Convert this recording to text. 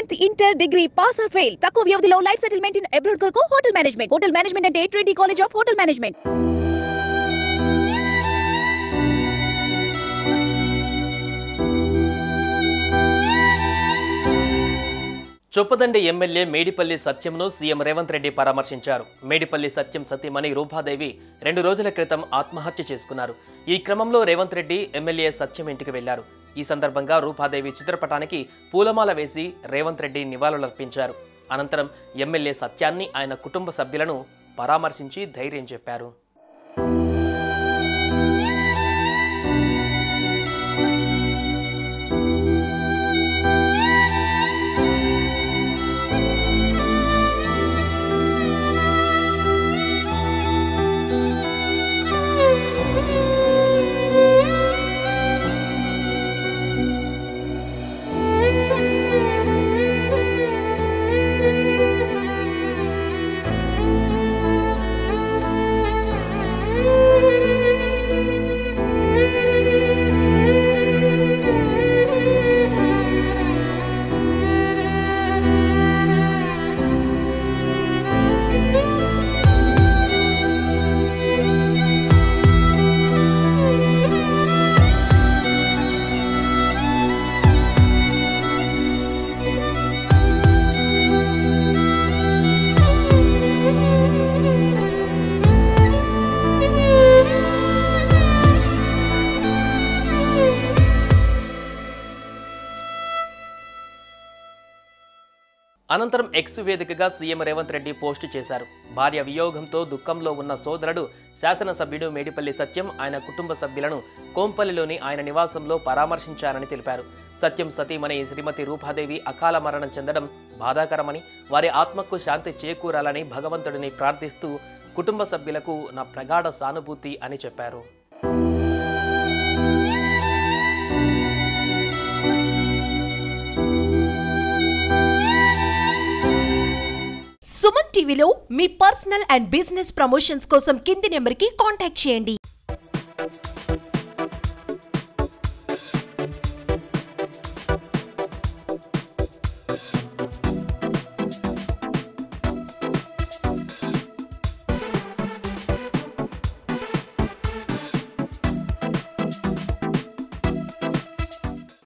tenth inter degree pass or fail తక్కువ వ్యవధిలో life settlement in abroad కొరకు hotel management hotel management అంటే twenty college of hotel management Choppadandi MLA Medipalli సత్యంను CM Revanth Reddy పరామర్శించారు మేడిపల్లి సత్యం సతీమణి రూపాదేవి రెండు రోజుల క్రితం ఆత్మహత్య చేసుకున్నారు ఈ క్రమంలో రేవంత్ రెడ్డి ఎమ్మెల్యే సత్యం ఇంటికి వెళ్లారు ఈ సందర్భంగా రూపాదేవి చిత్రపటానికి పూలమాల వేసి రేవంత్ రెడ్డి నివాళులర్పించారు అనంతరం ఎమ్మెల్యే సత్యాన్ని ఆయన కుటుంబ సభ్యులను పరామర్శించి ధైర్యం చెప్పారు అనంతరం ఎక్స్ వేదికగా సీఎం రేవంత్ రెడ్డి పోస్టు చేశారు భార్య వియోగంతో దుఃఖంలో ఉన్న సోదరుడు శాసనసభ్యుడు మేడిపల్లి సత్యం ఆయన కుటుంబ సభ్యులను కోంపల్లిలోని ఆయన నివాసంలో పరామర్శించారని తెలిపారు సత్యం సతీమణి శ్రీమతి రూపాదేవి అకాల మరణం చెందడం బాధాకరమని వారి ఆత్మకు శాంతి చేకూరాలని భగవంతుడిని ప్రార్థిస్తూ కుటుంబ సభ్యులకు నా ప్రగాఢ సానుభూతి అని చెప్పారు సుమన్ టీవీలో మీ పర్సనల్ అండ్ బిజినెస్ ప్రమోషన్స్ కోసం కింది నెంబర్కి కాంటాక్ట్ చేయండి